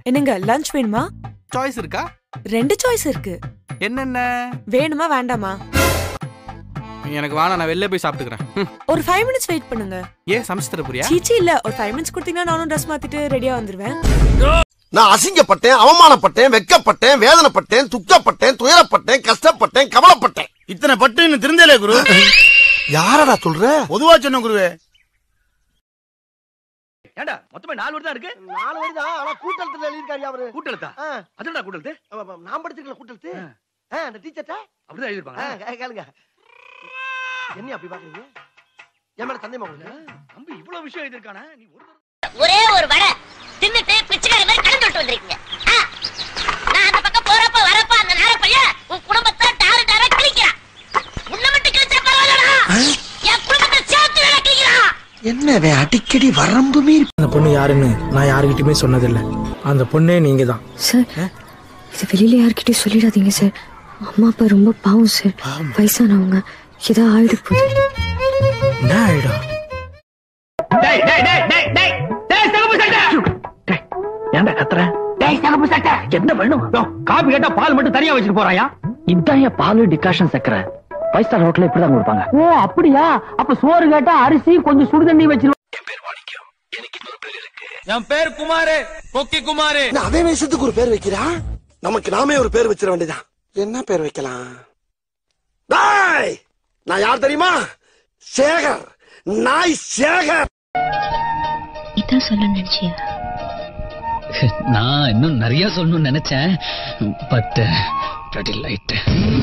என்னங்க லஞ்ச் வேணுமா சாய்ஸ் இருக்கா ரெண்டு சாய்ஸ் இருக்கு என்னென்ன வேணுமா வேண்டாமா எனக்கு வேணாம் நான் வெளில போய் சாப்பிட்டுக்கிறேன் ம். ஒரு ஃபைவ் மினிட்ஸ் வெயிட் பண்ணுங்க ஏன் சமைச்சு தர போறியா சீச்சி இல்ல ஒரு ஃபைவ் மினிட்ஸ் கொடுத்தீங்கன்னா நானும் ட்ரெஸ் மாத்திட்டு ரெடியா வந்துருவேன் நான் அசிங்கப்பட்டேன் அவமானப்பட்டேன் வெக்கப்பட்டேன் வேதனைப்பட்டேன் துக்கப்பட்டேன் துயரப்பட்டேன் கஷ்டப்பட்டேன் கவலைப்பட்டேன் இத்தனை பட்டு இன்னும் திருந்தலே குரு யாரடா சொல்ற பொதுவா சொன்ன குருவே ஏண்டா மொத்தமே நாலு வருடம் இருக்கு நாலு வரி தான் ஆனா கூட்டத்துல எழுதிருக்காரு அவரு கூட்டெழுத்தா ஆ, அதுடா கூட்டெழுத்து ஆமா, நான் படிச்சிருக்கல கூட்டெழுத்து ஆ, அந்த டீச்சர்ட்ட அப்படிதான் எழுதிருப்பாங்க கேளுங்க என்ன அப்படி பாக்குறீங்க என் மேல சந்தேகமா உங்களுக்கு தம்பி இவ்வளவு விஷயம் எழுதிருக்கானே நீ ஒரு ஒரே ஒரு வடை தின்னுட்டு பிச்சைக்கார மாதிரி கலந்து விட்டு வந்திருக்கீங்க ஆ, நான் அந்த பக்கம் போறப்ப வரப்ப அந்த நேர பையன் உன் குடும்பத்தை டாரு டாரா கிழிக்கிறான் உன்னை மட்டும் கிழிச்சா பரவாயில்லடா என் குடும்பத்தை சேர்த்து வேலை கிழிக்கிறான் என்ன அடிக்கடி வரம்பு மீறி அந்த பொண்ணு யாருன்னு நான் யாருக்கிட்டயுமே சொன்னதில்லை அந்த பொண்ணே நீங்க தான் சார் இது வெளியில யார்கிட்டயும் சொல்லிடாதீங்க சார் அம்மா அப்பா ரொம்ப பாவம் சார் வயசானவங்க ஏதோ ஆயிடு போகுது என்ன ஆயிடும் டேய் டேய் டேய் டேய் டேய் டேய் சிகப்பு சட்டை டேய் ஏன்டா கத்துற டேய் சிகப்பு சட்டை என்ன வேணும் காபி கேட்டா பால் மட்டும் தனியா வச்சுட்டு போறாயா இதான் என் பால் டிகாஷன் சக்கரை ஃபைவ் ஸ்டார் ஹோட்டல்ல இப்படி தான் கொடுப்பாங்க ஓ அப்படியா அப்ப சோறு கேட்டா அரிசி கொஞ்சம் சுடு தண்ணி வச்சிருவோம் என் பேர் குமாரு கொக்கி குமாரு என்ன அவன் வயசுக்கு ஒரு பேர் வைக்கிறான் நமக்கு நாமே ஒரு பேர் வச்சிட வேண்டியதான் என்ன பேர் வைக்கலாம் டேய் நான் யார் தெரியுமா சேகர் நாய் சேகர் இதான் சொல்ல நினைச்சியா நான் இன்னும் நிறைய சொல்லணும்னு நினைச்சேன் பட் pretty லைட்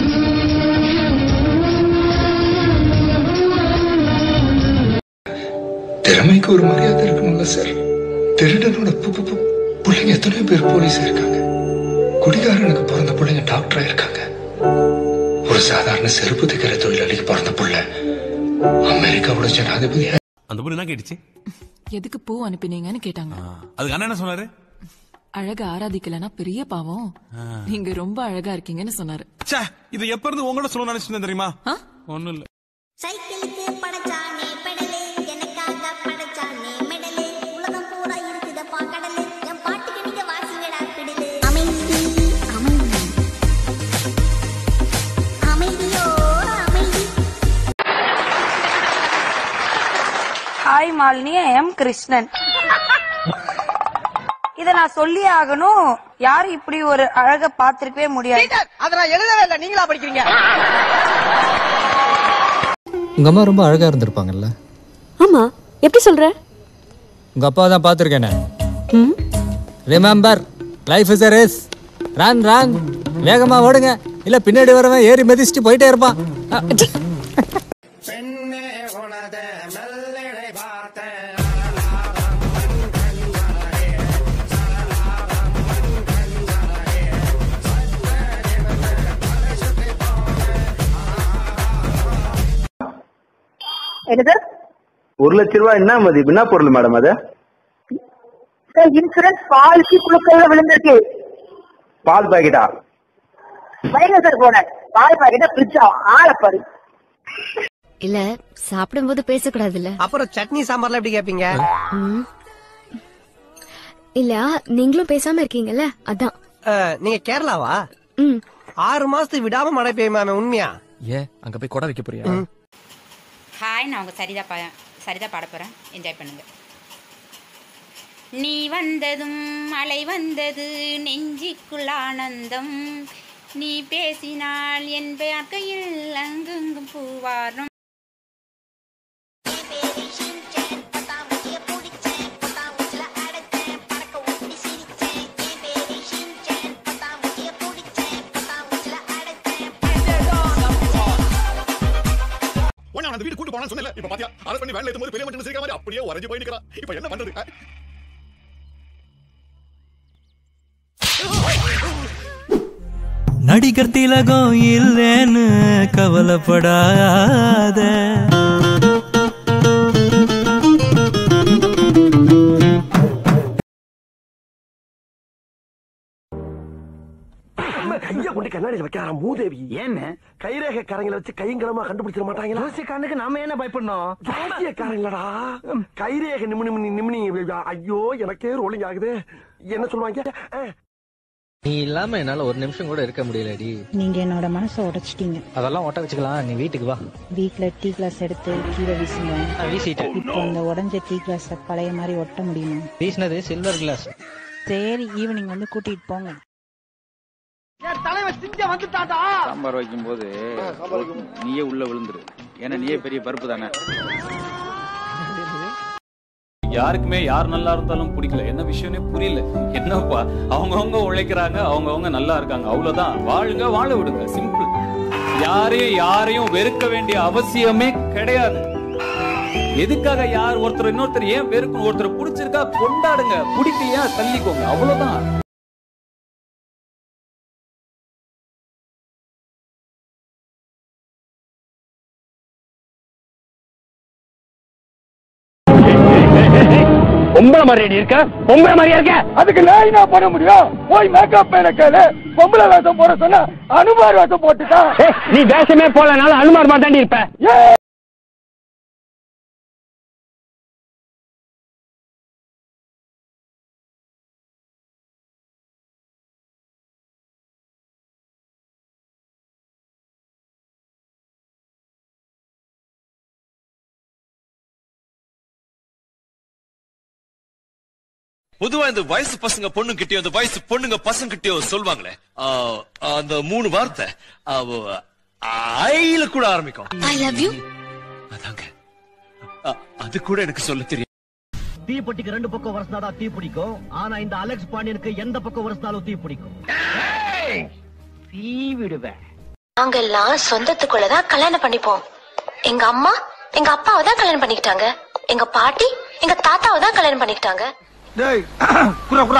திறமைக்கு ஒரு மரியாதை இருக்கணும்ல சார் திருடனோட பு- பு- பு- பிள்ளைங்க எத்தனையோ பேர் போலீஸ் இருக்காங்க குடிகாரனுக்கு பிறந்த பிள்ளைங்க டாக்டரா இருக்காங்க ஒரு சாதாரண செருப்பு தைக்கிற தொழிலாளிக்கு பிறந்த புள்ள அமெரிக்காவோட ஜனாதிபதி அந்த பொண்ணு என்ன கேட்டுச்சு எதுக்கு பூ அனுப்பினீங்கன்னு கேட்டாங்க அதுக்கு அண்ணன் என்ன சொன்னாரு அழக ஆராதிக்கலனா பெரிய பாவம் நீங்க ரொம்ப அழகா இருக்கீங்கன்னு சொன்னாரு ச்சே இது எப்ப இருந்து உங்களோட சொல்ல நினைச்சிருந்தேன் தெரியுமா ஒண்ணும் இல்ல சைக்கிளுக்கு படைச்சானே பெடலே எனக்காக படைச்சானே மெடலே உலகம் பூரா இருக்குதப்பா கடலே என் பாட்டுக்கு நீங்க வாசிங்கடா பிடிலே அமைதி அமைதி அமைதியோ அமைதி ஹாய் மாலினி எம் கிருஷ்ணன் இத நான் சொல்லி ஆகணும் யாரும் இப்படி ஒரு அழக பாத்திருக்கவே முடியாது அத நான் எழுதவே இல்லை நீங்களா படிக்கிறீங்க உங்க அம்மா ரொம்ப அழகா இருந்திருப்பாங்கல்ல ஆமா எப்படி சொல்ற உங்க அப்பா தான் பாத்திருக்கேனே remember life is a race run run வேகமா ஓடுங்க இல்ல பின்னாடி வரவன் ஏறி மிதிச்சுட்டு போயிட்டே இருப்பான் அ, என்னது ஒரு லட்ச ரூபாய் என்ன மதிப்பு என்ன பொருள் மேடம் அது இன்சூரன்ஸ் பாலிசி குழுக்கள்ல விழுந்திருக்கு பால் பாக்கெட்டா வைங்க சார் போனேன் பால் பாக்கெட்ட பிரிச்சா ஆளப்பாரு இல்ல சாப்பிடும்போது பேசக்கூடாதுல்ல அப்புறம் சட்னி சாம்பார்ல எப்படி கேப்பீங்க ம். இல்ல நீங்களும் பேசாம இருக்கீங்கல்ல அதான் நீங்க கேரளாவா ம் ஆறு மாசத்துக்கு விடாம மழை பெய்யுமாமே உண்மையா ஏன் அங்க போய் கொடை வைக்க போறியா ஹாய் நான் உங்க சரிதா பா சரிதா பாட போறேன் என்ஜாய் பண்ணுங்க நீ வந்ததும் மழை வந்தது நெஞ்சிக்குள் ஆனந்தம் நீ பேசினால் என் வாழ்க்கையில் அங்கெங்கும் பூவாரம் உன்னை அந்த வீடு கூட்டு போனான்னு சொன்னல இப்ப பாத்தியா அரசு பண்ணி வேலை ஏத்தும் பெரிய மட்டும் சிரிக்கிற மாதிரி அப்படியே உறைஞ்சு போய் நிக்கிறா இப்ப என்ன பண்றது அஹ்? நடிகர் திலகம் இல்லைன்னு கவலைப்படாத கைய கொண்டு கண்ணாடியில் வைக்காரா மூதேவி ஏன்னு கைரேகை காரங்களை வச்சு கையங்கலமா கண்டுபிடிச்சிட மாட்டாங்களா ஜோசியக்காரனுக்கு நாம என்ன பயப்படணும் ஜோசியக்காரங்களடா கைரேகை நிமினி நிமினி நிமினி ஐயோ எனக்கே ரோலிங் ஆகுது என்ன சொல்லுவாங்க அஹ், நீ இல்லாம என்னால ஒரு நிமிஷம் கூட இருக்க முடியலடி நீங்க என்னோட மனசை உடைச்சிட்டீங்க அதெல்லாம் ஒட்ட வச்சுக்கலாம் நீ வீட்டுக்கு வா வீட்ல டீ கிளாஸ் எடுத்து கீழே வீசுங்க நான் வீசிட்டேன் இப்போ அந்த உடஞ்ச டீ கிளாஸ் பழைய மாதிரி ஒட்ட முடியுமா வீசினது சில்வர் கிளாஸ் சரி ஈவினிங் வந்து கூட்டிட்டு போங்க தலைவன் சிங்க வந்துட்டாடா சாம்பார் வைக்கும் போது நீயே உள்ள விழுந்துரு ஏன்னா நீயே பெரிய பருப்பு தானே யாருக்குமே யார் நல்லா இருந்தாலும் பிடிக்கல என்ன விஷயம்னே புரியல என்னப்பா அவங்கவங்க உழைக்கிறாங்க அவங்கவங்க நல்லா இருக்காங்க அவ்வளவுதான் வாழுங்க வாழ விடுங்க சிம்பிள் யாரையும் யாரையும் வெறுக்க வேண்டிய அவசியமே கிடையாது எதுக்காக யார் ஒருத்தர் இன்னொருத்தர் ஏன் வெறுக்கணும் ஒருத்தர் பிடிச்சிருக்கா கொண்டாடுங்க பிடிக்கலையா தள்ளிக்கோங்க அவ்வளவுதான் பொம்பளை மாதிரி இருக்க பொம்பளை மாதிரியா இருக்க அதுக்கு நான் என்ன பண்ண முடியும் போய் மேக்கப் மேல கேளு பொம்பளை வேஷம் போட சொன்னா அனுமார் வேஷம் போட்டுட்டா நீ வேஷமே போலனால அனுமார் மாதிரி தாண்டி இருப்ப பொதுவா இந்த வயசு பசங்க பொண்ணு கிட்டயோ இந்த வயசு பொண்ணுங்க பசங்க கிட்டயோ சொல்லுவாங்களே ஆ, அந்த மூணு வார்த்தை அவ- ஐல கூட ஆரம்பிக்கும் ஐ லவ் யூ அதாங்க அ, அது கூட எனக்கு சொல்ல தெரியும் தீப்பெட்டிக்கு ரெண்டு பக்கம் வரஸ்தாதான் தீ பிடிக்கும் ஆனா இந்த அலெக்ஸ் பாண்டியனுக்கு எந்த பக்கம் வரஸ்தாலும் தீ பிடிக்கும் தீ விடுவேன் நாங்க எல்லாம் சொந்தத்துக்குள்ளதான் கல்யாணம் பண்ணிப்போம் எங்க அம்மா எங்க அப்பாவை தான் கல்யாணம் பண்ணிக்கிட்டாங்க எங்க பாட்டி எங்க தாத்தாவை தான் கல்யாணம் பண்ணிக்கிட்டாங்க டேய் குரா குரா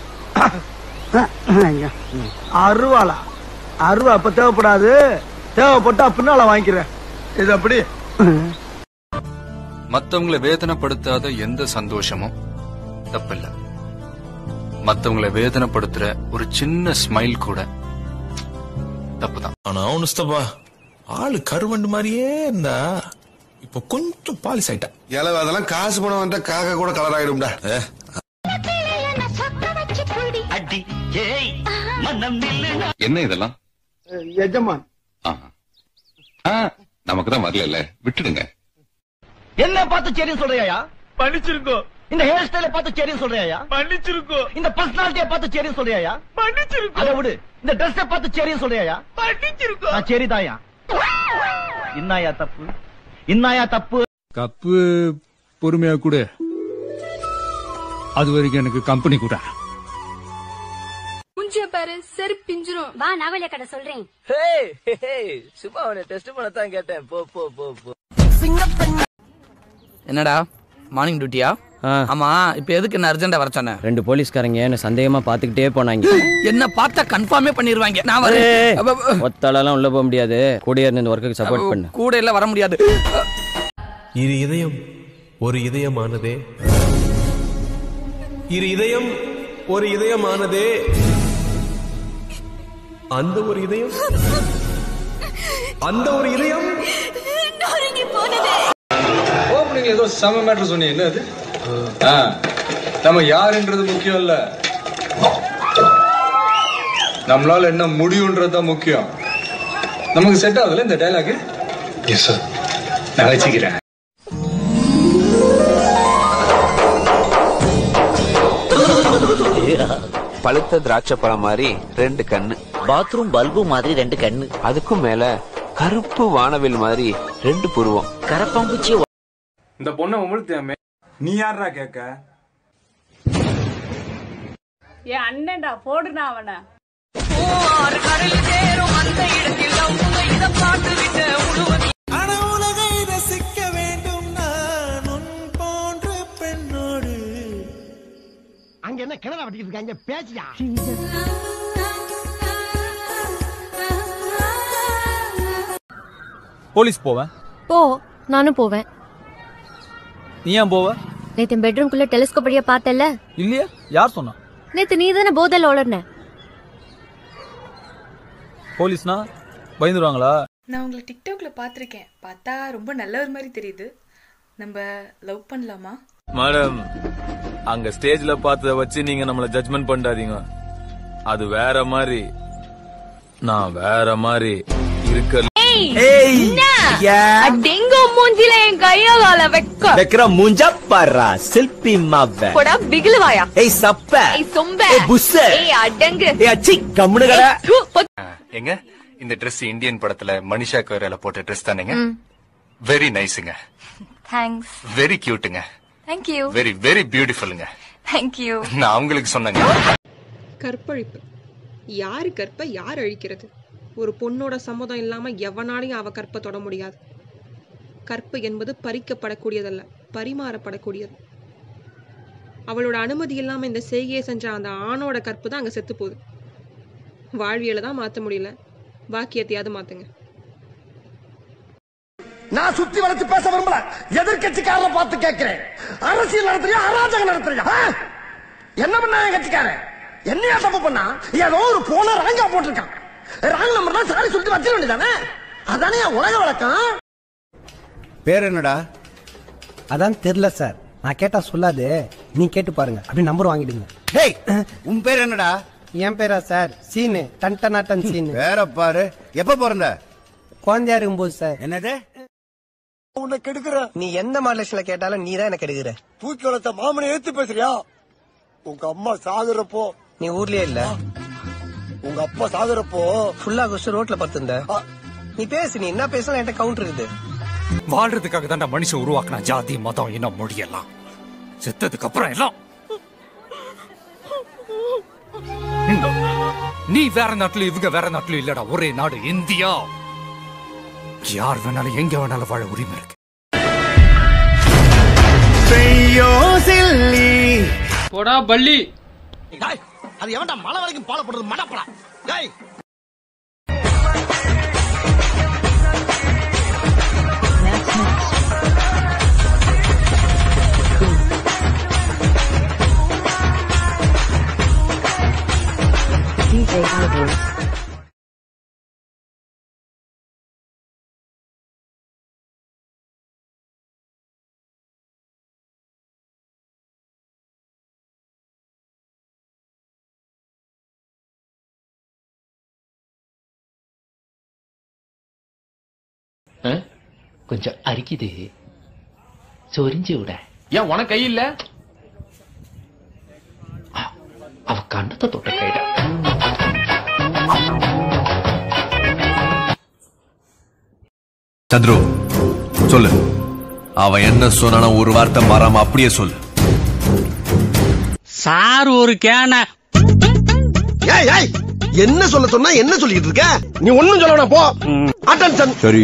அருவாளா அருவா அப்ப தேவைப்படாது தேவைப்பட்டா பின்னால வாங்கிக்கிறேன் இது அப்படி மத்தவங்களை வேதனைப்படுத்தாத எந்த சந்தோஷமும் தப்பில்ல மத்தவங்களை வேதனைப்படுத்துற ஒரு சின்ன ஸ்மைல் கூட தப்புதான் ஆனா அவனுஸ்தபா ஆளு கருவண்டு மாதிரியே இருந்தா இப்ப கொஞ்சம் பாலிஸ் ஆயிட்டா இளவு அதெல்லாம் காசு பணம் வந்தா காக்கா கூட கலர் ஆயிடும்டா அடி ஏய் மன்னம் நில்லுனா என்ன இதெல்லாம் எஜமான் நமக்கு தான் வரல விட்டுடுங்க என்ன பார்த்து சரின்னு சொல்றியா மன்னிச்சிருக்கோ இந்த ஹேர் ஸ்டைல பார்த்து சரின்னு சொல்றியா மன்னிச்சிருக்கோ இந்த பர்சனாலிட்டிய பார்த்து சரின்னு சொல்றியா மன்னிச்சிருக்கோ அதை விடு இந்த Dress பார்த்து சரின்னு சொல்றியா மன்னிச்சிருக்கோ நான் சரிதாயா இன்னாயா தப்பு இன்னாயா தப்பு கப்பு பொறுமையா கூட அது வரைக்கும் எனக்கு கம்பெனி கூட குஞ்சிய பாரு சரி பிஞ்சிரும் வா நவலிய கடை சொல்றேன் சும்மா அவனை டெஸ்ட் பண்ணத்தான் கேட்டேன் போ போ போ போ என்னடா மார்னிங் டியூட்டியா ஆமா இப்ப எதுக்கு என்ன அர்ஜென்டா வர சொன்ன ரெண்டு போலீஸ்காரங்க என்ன சந்தேகமா பாத்துக்கிட்டே போனாங்க என்ன பார்த்தா கன்ஃபார்மே பண்ணிருவாங்க நான் வரேன் அப்ப- அப்ப- ஒத்தாலாம் உள்ள போக முடியாது கூடிய இருந்து இந்த ஒர்க்குக்கு சப்போர்ட் பண்ணு கூட எல்லாம் வர முடியாது இரு இதயம் ஒரு இதயமானதே இரு இதயம் ஒரு இதயமானதே அந்த ஒரு இதயம் அந்த ஒரு இதயம் ஓப்பனிங் ஏதோ செம மேட்டர் சொன்னீங்க என்ன அது ஆ, நம்ம யாருன்றது முக்கியம் இல்ல நம்மளால என்ன முடியும்ன்றது தான் முக்கியம் நமக்கு செட் ஆகுதுல இந்த டைலாக் எஸ் சார் நான் வச்சுக்கிறேன் பழுத்த திராட்சை பழம் மாதிரி ரெண்டு கண்ணு பாத்ரூம் பல்பு மாதிரி ரெண்டு கண்ணு அதுக்கும் மேல கருப்பு வானவில் மாதிரி ரெண்டு புருவம் கரப்பாம்பூச்சி இந்த பொண்ணை உமிழ்த்தியாமே நீ யாரா கேட்க என் அண்ணன்டா போடுனா அவனை உலகை ரசிக்க வேண்டும் நான் உன் போன்ற பெண்ணோடு அங்க என்ன கிணறு வட்டிக்கிட்டு இருக்காங்க பேச்சியா போலீஸ் போவேன் போ நானும் போவேன் நீ ஏன் போவ நேத்து பெட்ரூம்குள்ள டெலிஸ்கோப் வழியா பார்த்தல இல்லையா யார் சொன்னா நேத்து நீ தானே போதல் உளர்ன போலீஸ்னா பயந்துருவாங்களா நான் உங்களை டிக்டாக்ல பார்த்துருக்கேன் பார்த்தா ரொம்ப நல்லவர் மாதிரி தெரியுது நம்ம லவ் பண்ணலாமா மேடம் அங்க ஸ்டேஜ்ல பார்த்தத வச்சு நீங்க நம்மள ஜட்ஜ்மெண்ட் பண்ணாதீங்க அது வேற மாதிரி நான் வேற மாதிரி இருக்க டெங்கு மூஞ்சில என் கைய கால வைக்க வைக்கிற மூஞ்ச பாரா சில்பி மாவ போடா பிகிலுவாயா ஏய் சப்ப ஏய் சொம்ப ஏய் புஸ்ஸ ஏய் அடங்கு ஏய் அச்சி கம்முனு கடை ஏய், தூ, பொ- எங்க இந்த Dress இந்தியன் படத்துல மனிஷா கொய்ரால போட்ட Dress தானேங்க ம். வெரி நைஸுங்க தேங்க்ஸ் வெரி கியூட்டுங்க தேங்க் யூ வெரி வெரி பியூட்டிஃபுல்லுங்க தேங்க் யூ நான் அவங்களுக்கு சொன்னேங்க கற்பழிப்பு யாரு கற்ப யார் அழிக்கிறது ஒரு பொண்ணோட சம்மதம் இல்லாம எவனாலையும் அவ கற்பை தொட முடியாது கற்பு என்பது பறிக்கப்படக்கூடியதல்ல பரிமாறப்படக்கூடியது அவளோட அனுமதி இல்லாம இந்த செய்கையை செஞ்ச அந்த ஆணோட கற்பு தான் அங்க செத்து போகுது வாழ்வியலை தான் மாத்த முடியல வாக்கியத்தையாவது மாத்துங்க நான் சுத்தி வளைச்சு பேச விரும்பல எதிர்கட்சிக்காரரை பார்த்து கேட்கிறேன் அரசியல் நடத்துறியா அராஜகம் நடத்துறியா ஆ? என்ன பண்ணா என் கட்சிக்காரன் என்னையா தப்பு பண்ணா ஏதோ ஒரு போன ராங்கா போட்டிருக்கான் ராங் நம்பர் தான் சாரி சொல்லிட்டு வச்சிட வேண்டியதானே அதானே என் உலக வழக்கம் பேர் என்னடா அதான் தெரியல சார் நான் கேட்டா சொல்லாது நீ கேட்டு பாருங்க அப்படி நம்பர் வாங்கிடுங்க டேய் உன் பேர் என்னடா என் பேரா சார் சீனு டன் டன் சீனு வேற பாரு எப்ப பிறந்த குழந்தையா இருக்கும்போது சார் என்னது உன்னை கெடுக்கிற நீ எந்த மாநிலத்துல கேட்டாலும் நீ தான் எனக்கு கெடுக்கிற தூக்கி வளர்த்த மாமனை ஏத்து பேசுறியா உங்க அம்மா சாகுறப்போ நீ ஊர்லயே இல்ல உங்க அப்பா சாகுறப்போ ஃபுல்லா கொஸ்ட் ரோட்ல படுத்திருந்த நீ பேசு நீ என்ன பேசலாம் என்கிட்ட கவுண்டர் இருக்குது வாழ்றதுக்காக தான்டா மனுஷன் உருவாக்குன ஜாதி மதம் இனம் மொழி எல்லாம் செத்ததுக்கு அப்புறம் எல்லாம் இந்த, நீ வேற நாட்டுல இவங்க வேற நாட்டுல இல்லடா ஒரே நாடு இந்தியா யார் வேணாலும் எங்க வேணாலும் வாழ உரிமை இருக்கு போடா பள்ளி அது எவன்டா மலை வரைக்கும் பால போடுறது மடப்படா டேய் கொஞ்சம் அரிக்குது சொரிஞ்சு விட ஏன் உனக்கு கை இல்ல அவ கண்ணத்தை தொட்ட கைடா சந்துரு சொல்லு அவன் என்ன சொன்னான ஒரு வார்த்தை மாறாம அப்படியே சொல்லு சார் ஒரு கேன ஏய் ஏய் என்ன சொல்ல சொன்னா என்ன சொல்லிட்டு இருக்க நீ ஒண்ணும் சொல்ல வேணாம், போ அட்டென்ஷன் சரி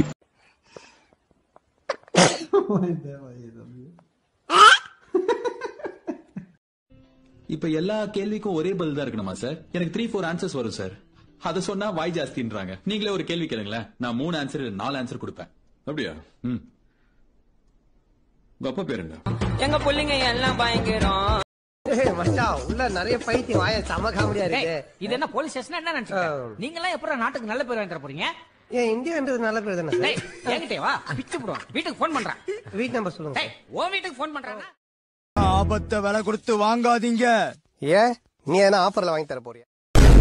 இப்ப எல்லா கேள்விக்கும் ஒரே பதில் தான் இருக்கணுமா சார் எனக்கு த்ரீ ஃபோர் ஆன்சர்ஸ் வரும் சார் அத சொன்னா வாய் ஜாஸ்தின்றாங்க நீங்களே ஒரு கேள்வி கேளுங்களேன் நான் மூணு ஆன்சர் நாலு ஆன்சர் கொடுப்பேன் அப்படியா ம் உங்க அப்பா பேர் என்ன எங்க புள்ளிங்க எல்லாம் பயங்கரம் ஏய் மச்சான் உள்ள நிறைய பைத்தியம் வாய செம காமெடியா இருக்கு இது என்ன போலீஸ் ஸ்டேஷன் என்ன நினைச்சீங்க நீங்க எல்லாம் எப்படி நாட்டுக்கு நல்ல பேர் வாங்கி தர போறீங்க ஏன் இந்தியான்றது நல்ல பேர் தானே டேய் என்கிட்டே வா பிச்சு போடுவோம் வீட்டுக்கு ஃபோன் பண்றேன் வீட் நம்பர் சொல்லுங்க டேய் உன் வீட்டுக்கு ஃபோன் பண்றேன் ஆபத்தை விலை கொடுத்து வாங்காதீங்க ஏன் நீ என்ன ஆஃபர்ல வாங்கி தர போறியா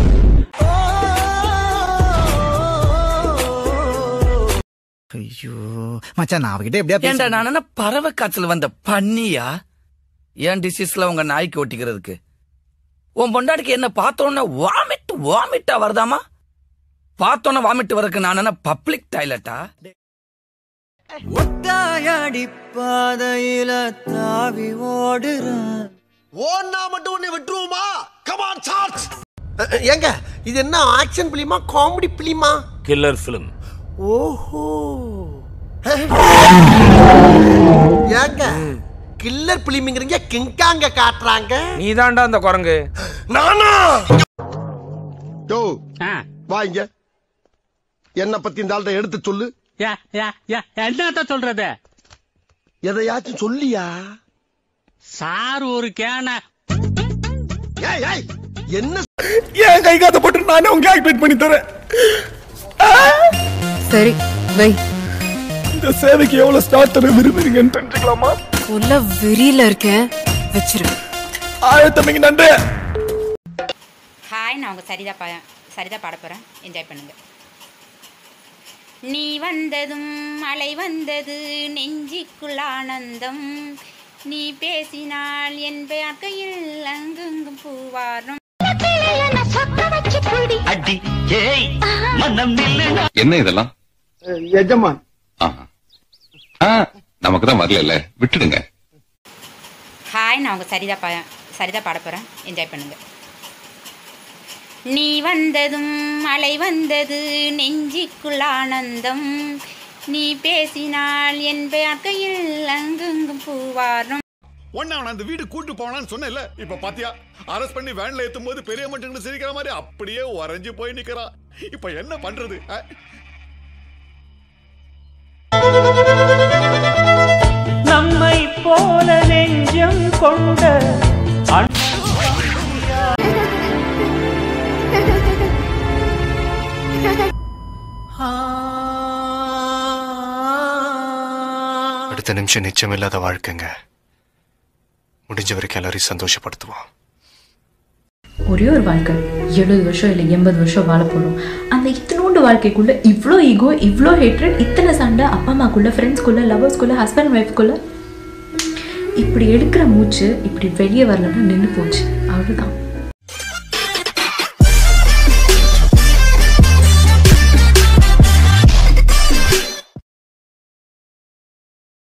ஐயோ மச்சான் நான் அவகிட்ட எப்படியா ஏன்டா நான் என்ன பறவை காய்ச்சல் வந்த பண்ணியா ஏன் டிசீஸ்ல உங்க நாய்க்கு ஒட்டிக்கிறதுக்கு உன் பொண்டாட்டிக்கு என்ன பார்த்தோன்னே வாமிட் வாமிட்டா வருதாமா பார்த்தோன்னே வாமிட் வரக்கு நான் என்ன பப்ளிக் டாய்லெட்டா ஒத்தாயடி பாதையில தாவி ஓடுறேன் ஓன்னா மட்டும் உன்னை விட்டுருவோமா கமான் சார்ஜ் ஏங்க இது என்ன ஆக்ஷன் பிலிமா காமெடி பிலிமா கில்லர் பிலிம் ஓஹோ ஏங்க கில்லர் பிலிமிங்கிறீங்க கிங்காங்க காட்டுறாங்க நீதான்டா அந்த குரங்கு நானா யோ வா இங்க என்ன பத்தி இந்த ஆள்கிட்ட எடுத்து சொல்லு என்னத்த சொல்றது எதையாச்சும் சொல்லியா சார் ஒரு கேன ஏய் ஏய் என்ன ஏன் கை காத்த போட்டு நானே உங்க ஆக்டிவேட் பண்ணி தரேன் சரி வை இந்த சேவைக்கு எவ்வளவு ஸ்டார்ட் பண்ண விரும்புறீங்கன்னு தெரிஞ்சுக்கலாமா உள்ள வெறியில இருக்கேன் வச்சிரு ஆயத்தமிங்க நன்றி ஹாய் நான் உங்க சரிதா பா சரிதா பாட போகிறேன் என்ஜாய் பண்ணுங்க நீ வந்ததும் மழை வந்தது நெஞ்சிக்குள் ஆனந்தம் நீ பேசினால் என் பார்க்கையில் அங்கெங்கும் பூவாரும் அடி ஏய் மன்னம் நில்லுனா என்ன இதெல்லாம் எஜமான் ஆ, நமக்கு தான் வரல விட்டுடுங்க ஹாய் நான் உங்க சரிதா பா சரிதா பாட போகிறேன் என்ஜாய் பண்ணுங்க நீ வந்ததும் மழை வந்தது நெஞ்சிக்குள் ஆனந்தம் நீ பேசினால் என் பார்க்கையில் அங்கெங்கும் பூவாரும் ஒன்னு அவன் அந்த வீடு கூட்டு போனான்னு சொன்னேன்ல இப்ப பாத்தியா அரெஸ்ட் பண்ணி வேன்ல ஏத்தும் போது பெரிய மனுஷங்க சிரிக்கிற மாதிரி அப்படியே உறைஞ்சு போய் நிக்கிறான் இப்ப என்ன பண்றது அஹ்? நம்மை போல நெஞ்சம் கொண்ட அடுத்த நிமிஷம் நிச்சயமில்லாத வாழ்க்கைங்க முடிஞ்ச வரைக்கும் எல்லாரையும் சந்தோஷப்படுத்துவோம் ஒரே ஒரு வாழ்க்கை எழுபது வருஷம் இல்லை எண்பது வருஷம் வாழ போகிறோம் அந்த இத்தனோண்டு வாழ்க்கைக்குள்ள இவ்வளோ ஈகோ இவ்வளோ ஹேட்ரட் இத்தனை சண்டை அப்பா அம்மாக்குள்ள ஃப்ரெண்ட்ஸ்குள்ள லவர்ஸ்குள்ள ஹஸ்பண்ட் ஒய்ஃப்குள்ள இப்படி எடுக்கிற மூச்சு இப்படி வெளியே வரலன்னா நின்று போச்சு அவ்வளோதான்